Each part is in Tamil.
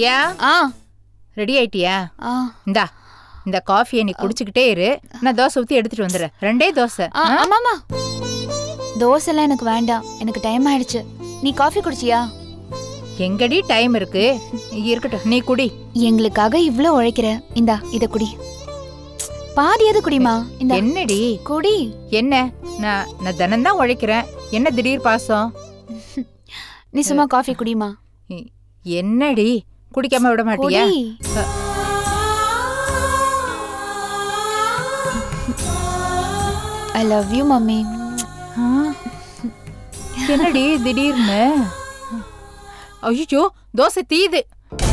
சந்தியா ஆ ரெடி ஆயிட்டியா ஆ இந்தா இந்த காஃபியை நீ குடிச்சுக்கிட்டே இரு நான் தோசை ஊத்தி எடுத்துட்டு வந்துடுறேன் ரெண்டே தோசை ஆ, ஆமாமா தோசைலாம் எனக்கு வேண்டாம் எனக்கு டைம் ஆயிடுச்சு நீ காஃபி குடிச்சியா எங்கடி டைம் இருக்கு இருக்கட்டும் நீ குடி எங்களுக்காக இவ்ளோ உழைக்கிற இந்தா இத குடி பாதியாவது குடிமா இந்த என்னடி குடி என்ன நான் நான் தினம்தான் உழைக்கிறேன் என்ன திடீர் பாசம் நீ சும்மா காஃபி குடிமா இ- என்னடி குடிக்காம விட மாட்டியா குடி ஐ லவ் யூ மம்மி ஆ? என்னடி திடீர்னு ஐயோ தோசை தீது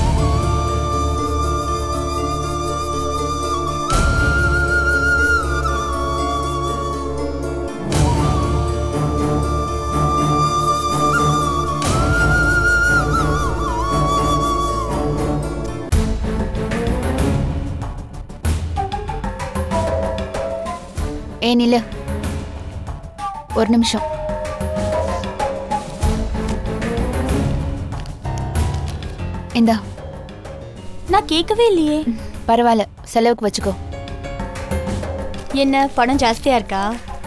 ஏ நில்லு ஒரு நிமிஷம் இந்தா நான் கேட்கவே இல்லையே பரவாயில்ல செலவுக்கு வச்சுக்கோ என்ன பணம் ஜாஸ்தியா இருக்கா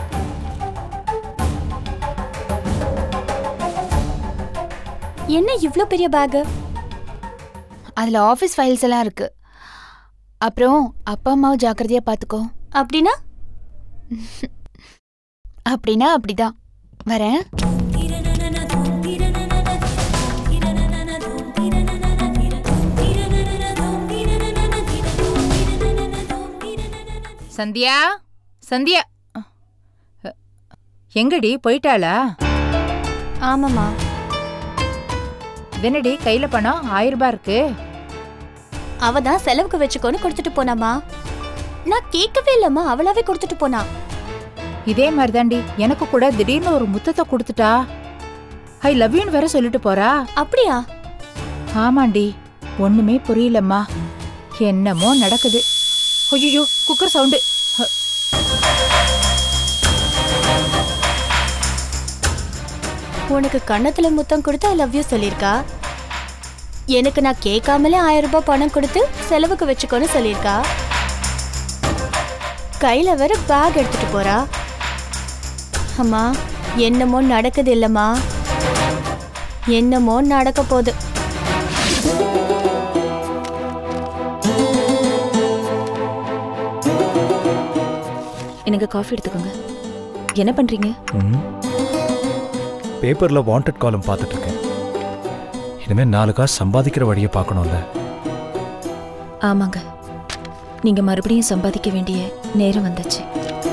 என்ன இவ்ளோ பெரிய பேக் அதுல ஆஃபீஸ் ஃபைல்ஸ் எல்லாம் இருக்கு அப்புறம் அப்பா அம்மாவை ஜாக்கிரதையா பாத்துக்கோ அப்படின்னா அப்படின்னா அப்படிதான் வரேன் சந்தியா சந்தியா அ, எங்கடி போயிட்டாளா ஆமாம்மா என்னடி கையில பணம் ஆயிரம் ரூபாய் இருக்கு அவ தான் செலவுக்கு வச்சுக்கோன்னு கொடுத்துட்டு போனாமா நான் கேட்கவே இல்லம்மா அவளாவே கொடுத்துட்டு போனா இதே மாதிரிதாண்டி எனக்கு கூட திடீர்னு ஒரு முத்தத்தை கொடுத்துட்டா ஐ லவ் யூன்னு வேற சொல்லிட்டு போறா அப்படியா ஆமாண்டி ஒண்ணுமே புரியலம்மா என்னமோ நடக்குது ஐயோ குக்கர் சவுண்டு உனக்கு கண்ணத்துல முத்தம் கொடுத்து ஐ லவ் யூ சொல்லியிருக்கா எனக்கு நான் கேட்காமலே ஆயிரம் ரூபாய் பணம் கொடுத்து செலவுக்கு வச்சுக்கோன்னு சொல்லியிருக்கா கையில வேற பேக் எடுத்துட்டு போறா அம்மா என்னமோ நடக்குது இல்லம்மா என்னமோ நடக்க போகுது எனக்கு காஃபி எடுத்துக்கோங்க என்ன பண்றீங்க பேப்பரில் வாண்டட் காலம் பார்த்துட்டு இருக்கேன் இனிமேல் நாலு காசு சம்பாதிக்கிற வழியை பார்க்கணும்ல ஆமாங்க நீங்க மறுபடியும் சம்பாதிக்க வேண்டிய நேரம் வந்துச்சு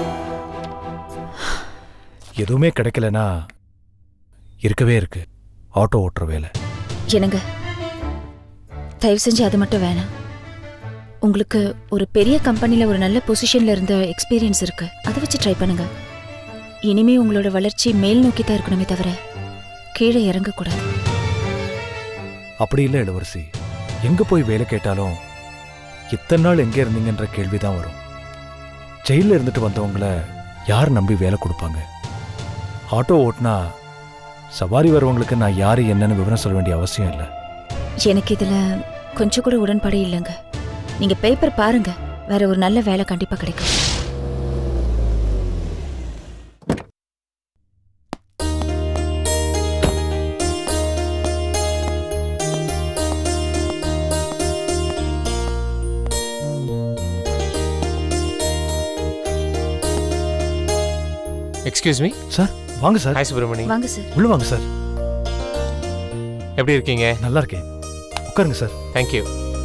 எதுவுமே கிடைக்கலனா இருக்கவே இருக்கு ஆட்டோ ஓட்டுற வேலை என்னங்க தயவு செஞ்சு அது மட்டும் வேணாம் உங்களுக்கு ஒரு பெரிய கம்பெனில ஒரு நல்ல பொசிஷன்ல இருந்த எக்ஸ்பீரியன்ஸ் இருக்கு அதை வச்சு ட்ரை பண்ணுங்க இனிமே உங்களோட வளர்ச்சி மேல் நோக்கி தான் இருக்கணுமே தவிர கீழே இறங்கக்கூடாது அப்படி இல்லை இளவரசி எங்க போய் வேலை கேட்டாலும் இத்தனை நாள் எங்கே இருந்தீங்கன்ற கேள்வி தான் வரும் ஜெயிலில் இருந்துட்டு வந்தவங்கள யார் நம்பி வேலை கொடுப்பாங்க ஆட்டோ ஓட்டினா சவாரி வரவங்களுக்கு நான் யாரு என்னன்னு விவரம் சொல்ல வேண்டிய அவசியம் இல்லை எனக்கு இதுல கொஞ்சம் கூட உடன்பாடு இல்லைங்க நீங்க பேப்பர் பாருங்க வேற ஒரு நல்ல வேலை கண்டிப்பா கிடைக்கும் எக்ஸ்கியூஸ் மீ சார் வாங்க சார் ஹாய் சுப்ரமணி வாங்க சார் உள்ள வாங்க சார் எப்படி இருக்கீங்க நல்லா இருக்கேன் உட்காருங்க சார் தேங்க்யூ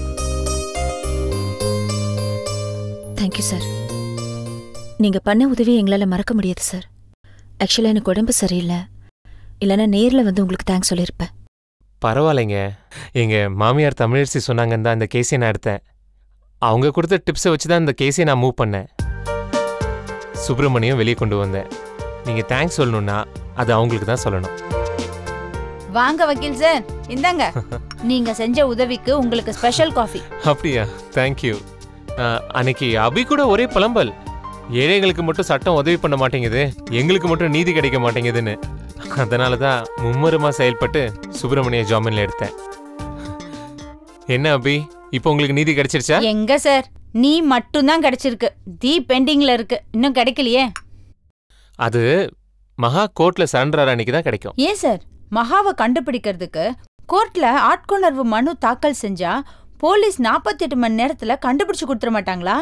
தேங்க்யூ சார் நீங்க பண்ண உதவி எங்களால மறக்க முடியாது சார் ஆக்சுவலா எனக்கு உடம்பு சரியில்லை இல்லைன்னா நேர்ல வந்து உங்களுக்கு தேங்க்ஸ் சொல்லியிருப்பேன் பரவாயில்லைங்க எங்க மாமியார் தமிழரசி சொன்னாங்கன்னு தான் இந்த கேஸை நான் எடுத்தேன் அவங்க கொடுத்த டிப்ஸை வச்சு தான் இந்த கேஸை நான் மூவ் பண்ணேன் சுப்பிரமணியம் வெளியே கொண்டு வந்தேன் நீங்க தேங்க்ஸ் சொல்லணும்னா அது அவங்களுக்கு தான் சொல்லணும் வாங்க வக்கீல் சார் இந்தாங்க நீங்க செஞ்ச உதவிக்கு உங்களுக்கு ஸ்பெஷல் காஃபி அப்படியா தேங்க்யூ அன்னைக்கு அபி கூட ஒரே புலம்பல் ஏழைகளுக்கு மட்டும் சட்டம் உதவி பண்ண மாட்டேங்குது எங்களுக்கு மட்டும் நீதி கிடைக்க மாட்டேங்குதுன்னு அதனால தான் மும்முரமா செயல்பட்டு சுப்பிரமணிய ஜாமீன்ல எடுத்தேன் என்ன அபி இப்போ உங்களுக்கு நீதி கிடைச்சிருச்சா எங்க சார் நீ மட்டும்தான் கிடைச்சிருக்கு தி பெண்டிங்ல இருக்கு இன்னும் கிடைக்கலையே அது மகா கோர்ட்ல சரண்டர் அன்னைக்கு தான் கிடைக்கும் ஏன் சார் மகாவை கண்டுபிடிக்கிறதுக்கு கோர்ட்ல ஆட்கொணர்வு மனு தாக்கல் செஞ்சா போலீஸ் 48 மணி நேரத்துல கண்டுபிடிச்சு கொடுத்துட மாட்டாங்களா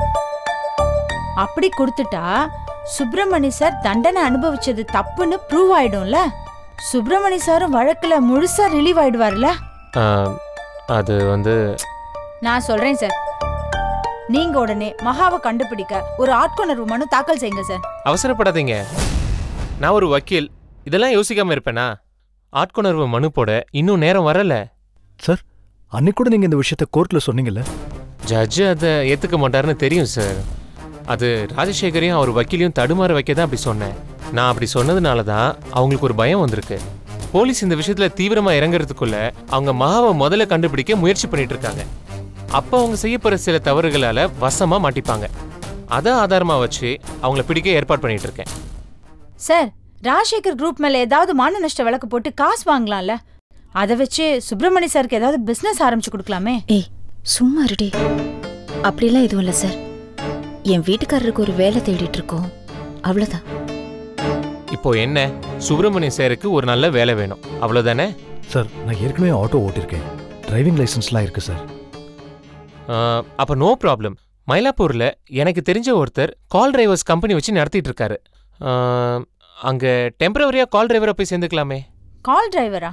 அப்படி கொடுத்துட்டா சுப்பிரமணி சார் தண்டனை அனுபவிச்சது தப்புன்னு ப்ரூவ் ஆயிடும்ல சுப்பிரமணி சாரும் வழக்குல முழுசா ரிலீவ் ஆயிடுவார்ல ஆ, அது வந்து நான் சொல்றேன் சார் நீங்க உடனே மகாவை கண்டுபிடிக்க ஒரு ஆட்கொணர்வு மனு தாக்கல் செய்யுங்க சார் அவசரப்படாதீங்க நான் ஒரு வக்கீல் இதெல்லாம் யோசிக்காம இருப்பேனா ஆட்கொணர்வு மனு போட இன்னும் நேரம் வரல சார் அன்னைக்கு கூட நீங்க இந்த விஷயத்த கோர்ட்ல சொன்னீங்கல்ல ஜட்ஜு அதை ஏத்துக்க மாட்டாருன்னு தெரியும் சார் அது ராஜசேகரையும் அவர் வக்கீலையும் தடுமாற வைக்க தான் அப்படி சொன்னேன் நான் அப்படி சொன்னதுனால தான் அவங்களுக்கு ஒரு பயம் வந்திருக்கு போலீஸ் இந்த விஷயத்துல தீவிரமா இறங்குறதுக்குள்ள அவங்க மகாவை முதல்ல கண்டுபிடிக்க முயற்சி பண்ணிட்டு இருக்காங்க அப்போ அவங்க செய்ய போற சில தவறுகளால வசமா மாட்டிப்பாங்க அதை ஆதாரமா வச்சு அவங்கள பிடிக்க ஏற்பாடு பண்ணிட்டு இருக்கேன் சார் ராஜசேகர் குரூப் மேல ஏதாவது மான நஷ்ட வழக்கு போட்டு காசு வாங்கலாம்ல அதை வச்சு சுப்பிரமணி சாருக்கு ஏதாவது பிசினஸ் ஆரம்பிச்சு கொடுக்கலாமே ஏய் சும்மா இருடி அப்படிலாம் எதுவும் இல்லை சார் என் வீட்டுக்காரருக்கு ஒரு வேலை தேடிட்டு இருக்கோம் அவ்வளோதான் இப்போ என்ன சுப்பிரமணிய சேருக்கு ஒரு நல்ல வேலை வேணும் அவ்வளவுதானே சார் நான் ஏற்கனவே ஆட்டோ ஓட்டிருக்கேன் டிரைவிங் லைசன்ஸ்லாம் இருக்கு சார் ஆஹ், அப்ப நோ ப்ராப்ளம் மயிலாப்பூர்ல எனக்கு தெரிஞ்ச ஒருத்தர் கால் டிரைவர்ஸ் கம்பெனி வச்சு நடத்திட்டு இருக்காரு ஆஹ், அங்க டெம்பரவரியா கால் டிரைவரா போய் சேர்ந்துக்கலாமே கால் டிரைவரா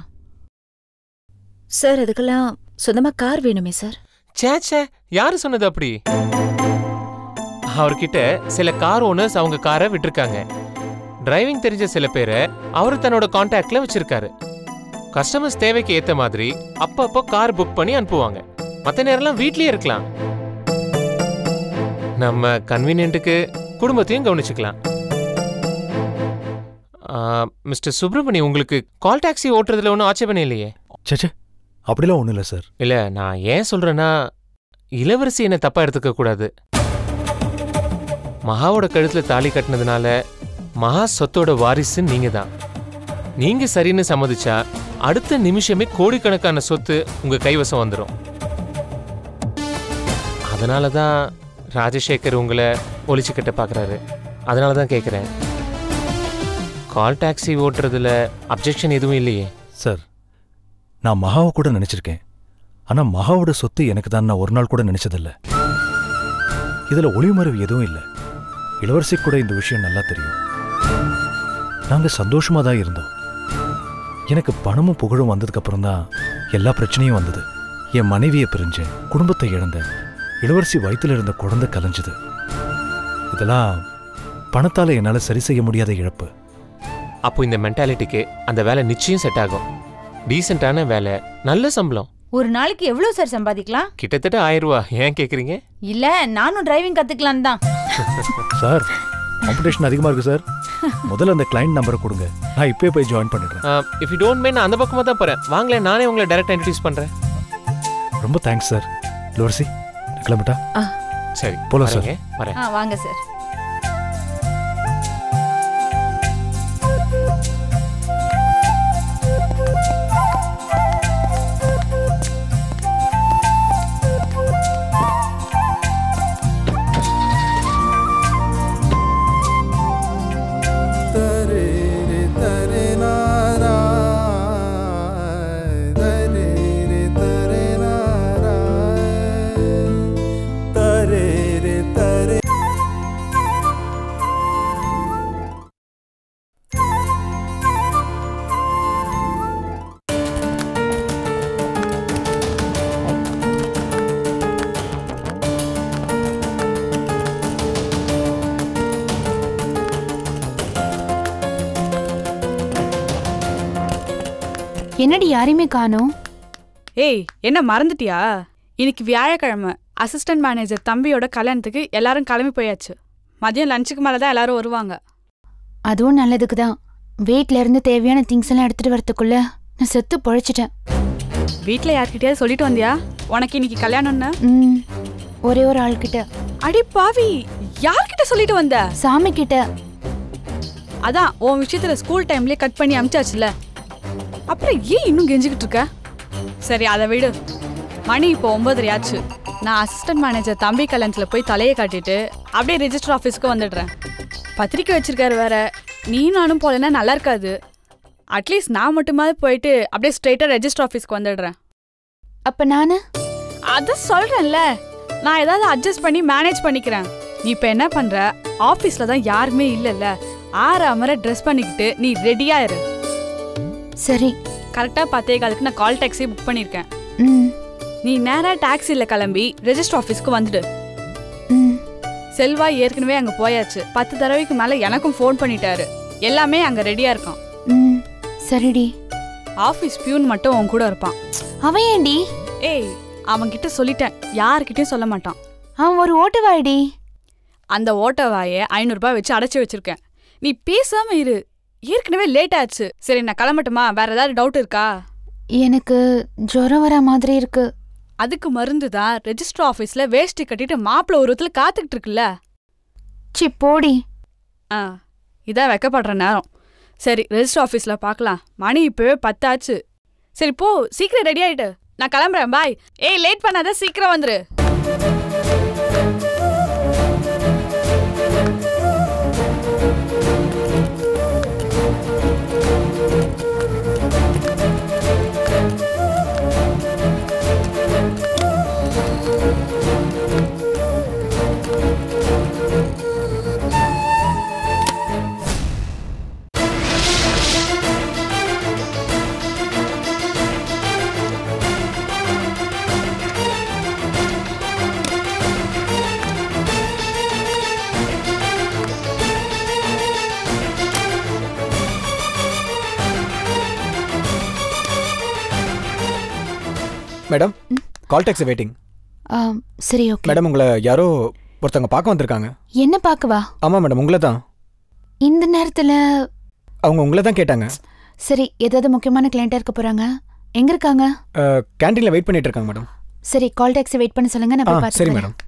சார் அதுக்கெல்லாம் சொந்தமாக கார் வேணுமே சார் ச்சே ச்சே யாரு சொன்னது அப்படி அவர்கிட்ட சில கார் ஓனர்ஸ் அவங்க காரை விட்டிருக்காங்க டிரைவிங் தெரிஞ்ச சில பேரை அவர் தன்னோட கான்டாக்ட்ல வச்சிருக்காரு கஸ்டமர்ஸ் தேவைக்கு ஏத்த மாதிரி அப்பப்போ கார் புக் பண்ணி அனுப்புவாங்க மற்ற நேரம்லாம் வீட்லயே இருக்கலாம் நம்ம கன்வீனியன்ட்டுக்கு குடும்பத்தையும் கவனிச்சுக்கலாம் மிஸ்டர் சுப்பிரமணி உங்களுக்கு கால் டாக்ஸி ஓட்டுறதுல ஒன்றும் ஆட்சேபனை இல்லையே சேச்சே அப்படிலாம் ஒன்றும் இல்லை சார் இல்ல நான் ஏன் சொல்றேன்னா இளவரசி என்ன தப்பா எடுத்துக்க கூடாது மகாவோட கழுத்துல தாலி கட்டினதுனால மகா சொத்தோட வாரிசு நீங்க தான் நீங்க சரின்னு சம்மதிச்சா அடுத்த நிமிஷமே கோடிக்கணக்கான சொத்து உங்க கைவசம் வந்துடும் அதனால தான் ராஜசேகர் உங்களை ஒளிச்சு கட்ட பார்க்குறாரு அதனால தான் கேட்குறேன் கால் டாக்ஸி ஓட்டுறதுல அப்ஜெக்ஷன் எதுவும் இல்லையே சார் நான் மகாவை கூட நினைச்சிருக்கேன் ஆனா மகாவோட சொத்து எனக்கு தான் நான் ஒரு நாள் கூட நினைச்சதில்ல இதுல ஒளிமறைவு எதுவும் இல்லை இளவரசி கூட இந்த விஷயம் நல்லா தெரியும் நாங்க சந்தோஷமா தான் இருந்தோம் எனக்கு பணமும் புகழும் வந்ததுக்கு அப்புறம் தான் எல்லா பிரச்சனையும் வந்தது என் மனைவியை பிரிஞ்சேன் குடும்பத்தை இழந்தேன் இளவரசி வயித்துல இருந்த குழந்தை கலைஞ்சது இதெல்லாம் பணத்தால என்னால சரி செய்ய முடியாத இழப்பு அப்போ இந்த மென்டாலிட்டிக்கு அந்த வேலை நிச்சயம் செட் ஆகும் டீசெண்டான வேலை நல்ல சம்பளம் ஒரு நாளைக்கு எவ்வளவு சார் சம்பாதிக்கலாம் கிட்டத்தட்ட ஆயிரம் ரூபா ஏன் கேக்குறீங்க இல்ல நானும் டிரைவிங் கத்துக்கலாம் தான் சார் காம்படிஷன் அதிகமா இருக்கு சார் முதல்ல அந்த கிளைண்ட் நம்பரை கொடுங்க நான் இப்பவே போய் ஜாயின் பண்ணிடுறேன் இஃப் யூ டோன்ட் மைண்ட் நான் அந்த பக்கமாக தான் போகிறேன் வாங்களேன் நானே உங்களை டேரெக்டாக இன்ட்ரடியூஸ் பண்ணுறேன் ரொம்ப தேங்க்ஸ் சார் இளவரசி நான் கிளம்பிட்டா சரி போலாம் சார். வரேங்க, வரேன் ஆ வாங்க சார் என்னடி யாரையுமே காணோம் ஏய் என்ன மறந்துட்டியா இன்னைக்கு வியாழக்கிழமை அசிஸ்டன்ட் மேனேஜர் தம்பியோட கல்யாணத்துக்கு எல்லாரும் கிளம்பி போயாச்சு மதியம் லஞ்சுக்கு மேலே தான் எல்லாரும் வருவாங்க அதுவும் நல்லதுக்கு தான் வீட்ல இருந்து தேவையான திங்ஸ் எல்லாம் எடுத்துட்டு வரதுக்குள்ள நான் செத்து பொழைச்சிட்டேன் வீட்டில் யார்கிட்டயாவது சொல்லிட்டு வந்தியா உனக்கு இன்னைக்கு கல்யாணம்னு ம் ஒரே ஒரு ஆள்கிட்ட அடி பாவி யார்கிட்ட சொல்லிட்டு வந்த சாமி கிட்ட அதான் உன் விஷயத்துல ஸ்கூல் டைம்லயே கட் பண்ணி அமிச்சாச்சுல அப்புறம் ஏன் இன்னும் கெஞ்சிக்கிட்டு இருக்க சரி அதை விடு மணி இப்போ ஒன்பதரை ஆச்சு நான் அசிஸ்டன்ட் மேனேஜர் தம்பி கல்யாணத்தில் போய் தலையை காட்டிட்டு அப்படியே ரெஜிஸ்டர் ஆஃபீஸ்க்கு வந்துடுறேன் பத்திரிக்கை வச்சிருக்காரு வேற நீ நானும் போலன்னா நல்லா இருக்காது அட்லீஸ்ட் நான் மட்டுமாவது போயிட்டு அப்படியே ஸ்ட்ரெயிட்டாக ரெஜிஸ்டர் ஆஃபீஸ்க்கு வந்துடுறேன் அப்ப நானு அதான் சொல்கிறேன்ல நான் ஏதாவது அட்ஜஸ்ட் பண்ணி மேனேஜ் பண்ணிக்கிறேன் நீ இப்போ என்ன பண்ணுற ஆஃபீஸில் தான் யாருமே இல்லைல்ல ஆறு அமர ட்ரெஸ் பண்ணிக்கிட்டு நீ ரெடியாக இரு சரி கரெக்டாக பத்தே காலுக்கு நான் கால் டாக்ஸி புக் பண்ணியிருக்கேன் ம் நீ நேரா டாக்ஸியில் கிளம்பி ரெஜிஸ்டர் ஆஃபீஸ்க்கு வந்துடு ம் செல்வா ஏற்கனவே அங்கே போயாச்சு பத்து தடவைக்கு மேலே எனக்கும் ஃபோன் பண்ணிட்டாரு எல்லாமே அங்கே ரெடியாக இருக்கான் ம் சரிடி ஆஃபீஸ் பியூன் மட்டும் உன் கூட இருப்பான் அவன் ஏண்டி ஏய் அவன்கிட்ட சொல்லிட்டேன் யார்கிட்டயும் சொல்ல மாட்டான் அவன் ஒரு ஓட்டுவாடி அந்த ஓட்ட வாயை ஐநூறுரூபா வச்சு அடைச்சி வச்சிருக்கேன் நீ பேசாம இரு ஏற்கனவே லேட் ஆச்சு சரி நான் கிளம்பட்டுமா வேற ஏதாவது டவுட் இருக்கா எனக்கு ஜுரம் வர மாதிரி இருக்கு அதுக்கு மருந்து தான் ரெஜிஸ்டர் ஆஃபீஸில் வேஷ்டி கட்டிட்டு மாப்பிள்ளை உருவத்தில் காத்துக்கிட்டு இருக்குல்ல சி போடி ஆ இதான் வைக்கப்படுற நேரம் சரி ரெஜிஸ்டர் ஆஃபீஸில் பார்க்கலாம் மணி இப்போவே பத்தாச்சு சரி போ சீக்கிரம் ரெடி ஆயிட்டு நான் கிளம்புறேன் பாய் ஏய் லேட் பண்ணாத சீக்கிரம் வந்துரு மேடம் கால் டாக்ஸி வெயிட்டிங் ஆ, சரி ஓகே மேடம் உங்களை யாரோ ஒருத்தவங்க பார்க்க வந்திருக்காங்க என்ன பார்க்கவா ஆமாம் மேடம் உங்களை தான் இந்த நேரத்துல அவங்க உங்களை தான் கேட்டாங்க சரி ஏதாவது முக்கியமான கிளைண்டா இருக்க போறாங்க எங்க இருக்காங்க கேண்டீனில் வெயிட் பண்ணிட்டு இருக்காங்க மேடம் சரி கால் டாக்ஸி வெயிட் பண்ண சொல்லுங்க நான் ஆ போய் பார்த்து சரி வரேன். மேடம்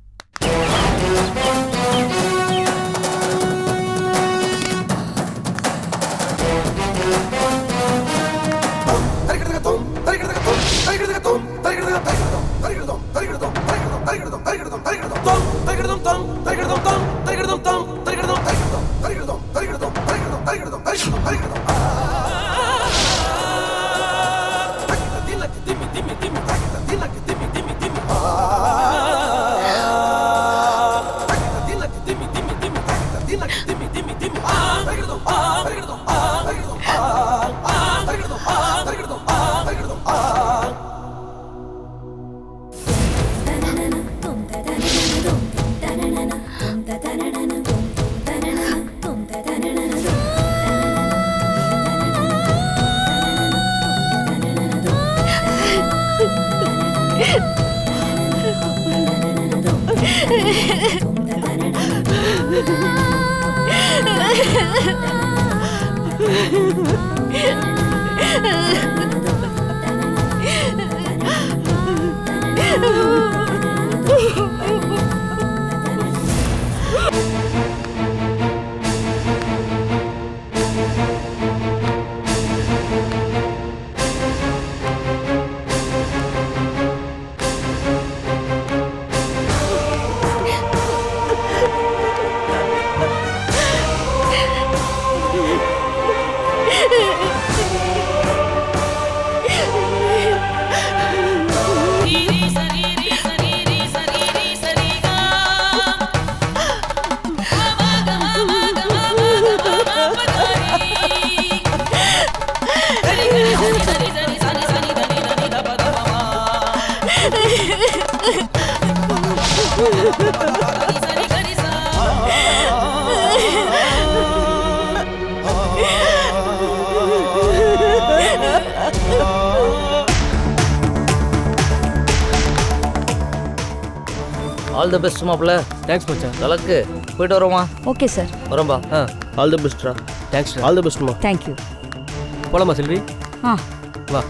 ஆல் தி பெஸ்ட் மாப்ள தேங்க்ஸ் மச்சான் லக்கு போயிட்டு வரோமா ஓகே சார் வரோம்பா ஆ ஆல் தி பெஸ்ட்ரா தேங்க்ஸ் ஆல் தி பெஸ்ட்மா தேங்க்யூ போலாமா செல்வி ஆ வா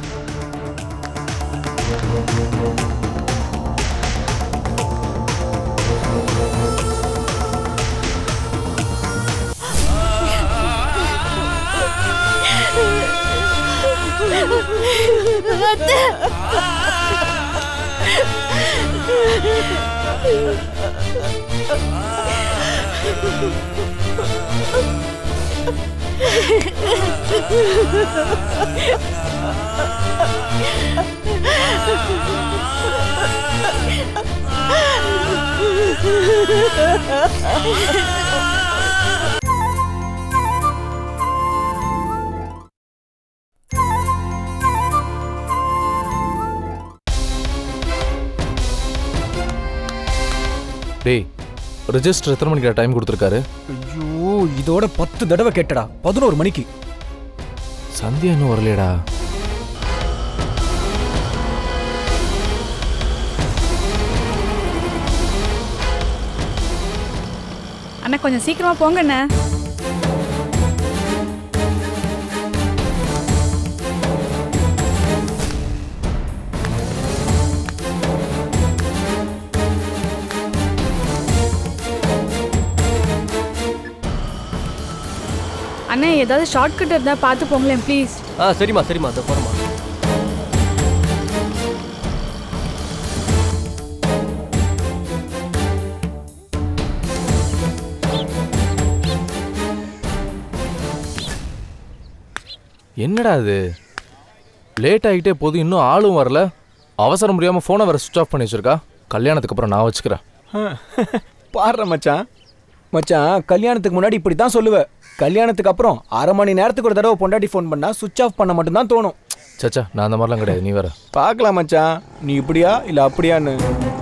டேய் ரெஜிஸ்டர் எத்தனை மணிக்கு டைம் கொடுத்துருக்காரு ஐயோ இதோட பத்து தடவை கேட்டடா பதினோரு மணிக்கு சந்தியா இன்னும் வரலையடா அண்ணா கொஞ்சம் சீக்கிரமா போங்க அண்ணா அண்ணா ஏதாவது ஷார்ட்கட் இருந்தா பார்த்து போங்களேன் ப்ளீஸ் ஆ சரிம்மா சரிம்மா அதை போகிறோம்மா என்னடா இது லேட் ஆகிட்டே போதும் இன்னும் ஆளும் வரல அவசரம் முடியாமல் ஃபோனை வேற சுவிச் ஆஃப் பண்ணி வச்சிருக்கா கல்யாணத்துக்கு அப்புறம் நான் வச்சுக்கிறேன் பாடுற மச்சான் மச்சான் கல்யாணத்துக்கு முன்னாடி இப்படி தான் சொல்லுவேன் கல்யாணத்துக்கு அப்புறம் அரை மணி நேரத்துக்கு ஒரு தடவை பொண்டாட்டி ஃபோன் பண்ணா சுவிச் ஆஃப் பண்ண மட்டும்தான் தோணும் சச்சா நான் அந்த மாதிரிலாம் கிடையாது நீ வேற பார்க்கலாம் மச்சான் நீ இப்படியா இல்லை அப்படியான்னு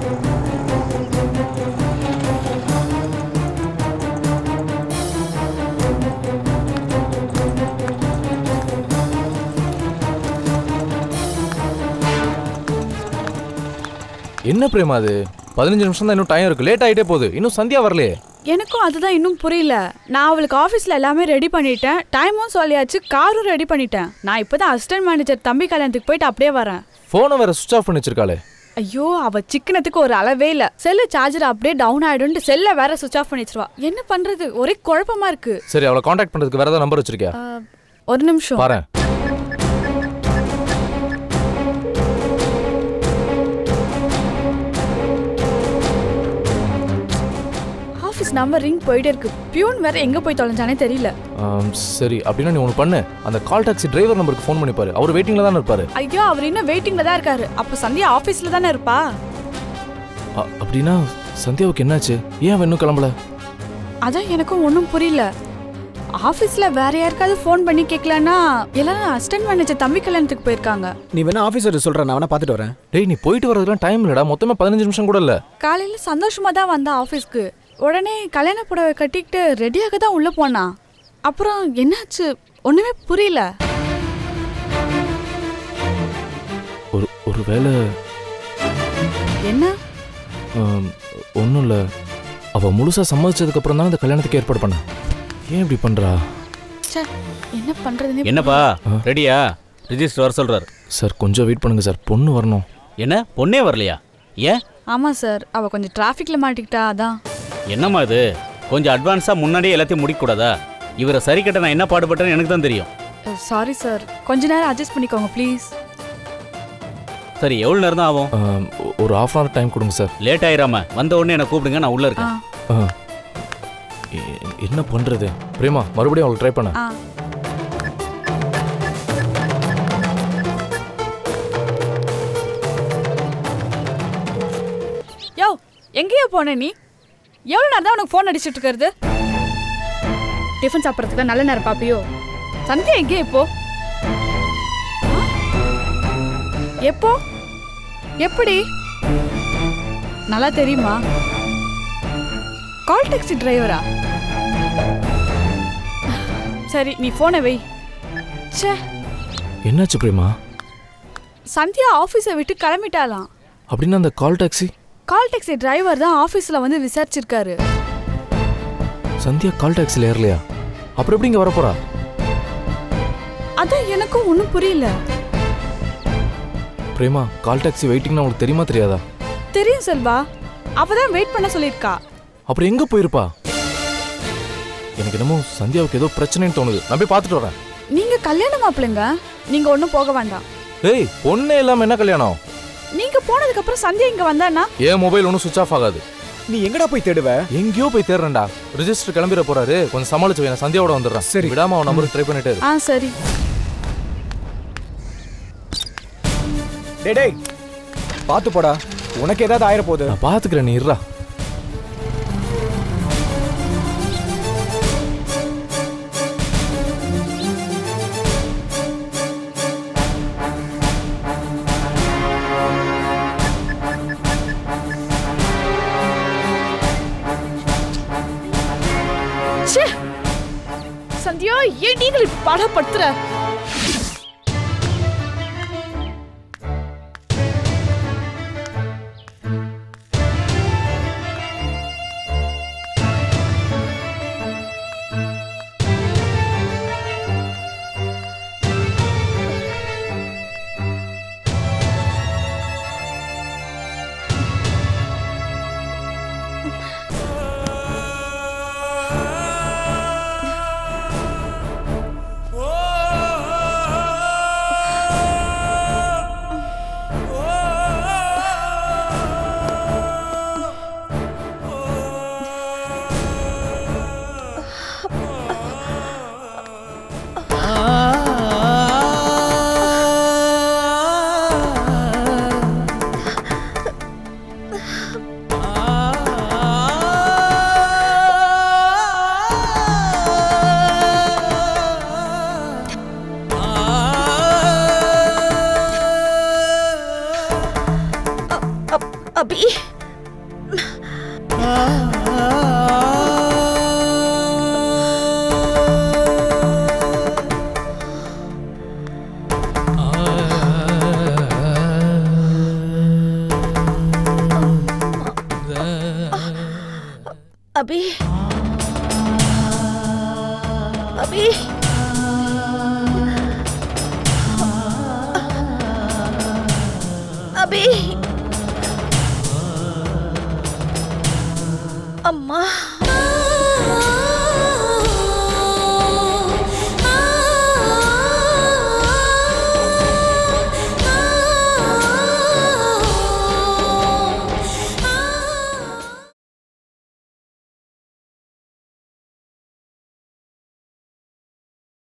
என்ன பிரேமா அது பதினஞ்சு நிமிஷம் தான் இன்னும் டைம் இருக்கு லேட் ஆகிட்டே போகுது இன்னும் சந்தியா வரலையே எனக்கும் அதுதான் இன்னும் புரியல நான் அவளுக்கு ஆஃபீஸில் எல்லாமே ரெடி பண்ணிட்டேன் டைமும் சொல்லியாச்சு காரும் ரெடி பண்ணிட்டேன் நான் இப்போ தான் அசிஸ்டன்ட் மேனேஜர் தம்பி கல்யாணத்துக்கு போயிட்டு அப்படியே வரேன் ஃபோனை வேற சுவிச் ஆஃப் பண்ணி வச்சிருக்காளே ஐயோ அவ சிக்கனத்துக்கு ஒரு அளவே இல்ல செல்லு சார்ஜர் அப்படியே டவுன் ஆயிடும்னு செல்ல வேற சுவிச் ஆஃப் பண்ணி வச்சிருவா என்ன பண்றது ஒரே குழப்பமா இருக்கு சரி அவளை காண்டாக்ட் பண்ணுறதுக்கு வேற ஏதாவது நம்பர் வச்சிருக்கியா அஹ், ஒரு நிமிஷம் பாரு ஆஃபீஸ் நம்பர் ரிங் போயிட்டே இருக்கு பியூன் வேற எங்க போய் தொலைஞ்சானே தெரியல ஆம், சரி அப்படின்னா நீ ஒன்று பண்ணு அந்த கால் டாக்ஸி டிரைவர் நம்பருக்கு ஃபோன் பண்ணி பாரு அவர் வெயிட்டிங்கில் தானே இருப்பாரு ஐயோ அவர் இன்னும் வெயிட்டிங்ல தான் இருக்காரு அப்ப சந்தியா ஆபீஸ்ல தானே இருப்பா அ- அப்படின்னா சந்தியாவுக்கு என்னாச்சு ஏன் அவன் இன்னும் கிளம்பல அதான் எனக்கும் ஒன்றும் புரியல ஆஃபீஸ்ல வேற யாருக்காவது ஃபோன் பண்ணி கேட்கலன்னா எல்லாரும் அசிஸ்டன்ட் மேனேஜர் தம்பி கல்யாணத்துக்கு போயிருக்காங்க நீ வேணா ஆஃபீஸர் சொல்கிற நான் வேணா பார்த்துட்டு வரேன் டேய் நீ போயிட்டு வரதுக்குலாம் டைம் இல்லடா மொத்தமே பதினஞ்சு நிமிஷம் கூட இல்லை காலையில சந்தோஷமா தான் வந்தா ஆஃபீஸ்க்கு உடனே கல்யாண புடவை கட்டிக்கிட்டு ரெடியாக தான் உள்ள போனா அப்புறம் என்னாச்சு ஒண்ணுமே புரியல ஒரு ஒரு வேளை என்ன ஒன்றும் இல்லை அவள் முழுசாக சம்மதிச்சதுக்கு அப்புறம் தான் இந்த கல்யாணத்துக்கு ஏற்பாடு பண்ண ஏன் இப்படி பண்ணுறா ச்சே என்ன பண்றதுன்னே என்னப்பா ரெடியா ரிஜிஸ்டர் வர சொல்றாரு சார் கொஞ்சம் வெயிட் பண்ணுங்க சார் பொண்ணு வரணும் என்ன பொண்ணே வரலையா ஏன் ஆமா சார் அவ கொஞ்சம் டிராஃபிக்ல மாட்டிக்கிட்டா அதான் என்னம்மா இது கொஞ்சம் அட்வான்ஸாக முன்னாடியே எல்லாத்தையும் முடிக்கக்கூடாதா இவரை சரி கட்ட நான் என்ன பாடுபட்டேன்னு எனக்கு தான் தெரியும் சாரி சார் கொஞ்ச நேரம் அட்ஜஸ்ட் பண்ணிக்கோங்க ப்ளீஸ் சரி எவ்வளோ நேரம் தான் ஆகும் ஆம், ஒ- ஒரு ஹாஃப் அன் ஹவர் டைம் கொடுங்க சார் லேட் ஆயிராம வந்த உடனே என்னை கூப்பிடுங்க நான் உள்ள இருக்கேன் ஆ. எ- என்ன பண்ணுறது பிரேமா மறுபடியும் அவளுக்கு ட்ரை பண்ண ஆ யோ எங்கேயோ போன நீ எவ்வளோ நேரம் தான் உனக்கு ஃபோன் அடிச்சிட்டு இருக்கிறது டிஃபன் சாப்பிட்றதுக்கு நல்ல நேரம் பாப்பியோ சந்தியா எங்கே இப்போ ஆ? எப்போ எப்படி நல்லா தெரியுமா கால் டாக்ஸி டிரைவரா சரி நீ ஃபோனை வை ச்சே என்னாச்சு பிரேமா சந்தியா ஆஃபீஸை விட்டு கிளம்பிட்டாலாம் அப்படின்னா அந்த call taxi call taxi driver தான் ஆஃபீஸில் வந்து விசாரிச்சிருக்காரு சந்தியா கால் டாக்ஸியில் ஏறலையா அப்புறம் எப்படி இங்கே வரப்போறா அதான் எனக்கும் ஒன்றும் புரியல பிரேமா கால் டாக்ஸி வெயிட்டிங்னா உங்களுக்கு தெரியுமா தெரியாதா தெரியும் செல்வா அவ தான் வெயிட் பண்ண சொல்லியிருக்கா அப்புறம் எங்கே போயிருப்பா எனக்கு என்னமோ சந்தியாவுக்கு ஏதோ பிரச்சனைன்னு தோணுது நான் போய் பார்த்துட்டு வரேன் நீங்க கல்யாணம் மாப்பிள்ளைங்க நீங்க ஒன்றும் போக வேண்டாம் ஏய் பொண்ணே இல்லாமல் என்ன கல்யாணம் நீங்க போனதுக்கு அப்புறம் சந்தியா இங்க வந்தானா ஏன் மொபைல் ஒன்றும் சுவிச் ஆஃப் ஆகாது நீ எங்கடா போய் தேடுவ எங்கேயோ போய் தேடுறேன்டா ரிஜிஸ்டர் கிளம்பிட போறாரு கொஞ்சம் சமாளிச்சு வை, நான் சந்தியாவோட வந்துடுறேன் சரி விடாம அவன் நம்பருக்கு ட்ரை பண்ணிட்டு இரு. ஆ சரி டேய் டேய் பார்த்து போடா உனக்கு ஏதாவது ஆயிர போகுது நான் பாத்துக்கிறேன் நீ இருடா ச்சே சந்தியா ஏன் நீங்கள் இப்படி பாடப்படுத்துற அபி அபி அபி அபி அம்மா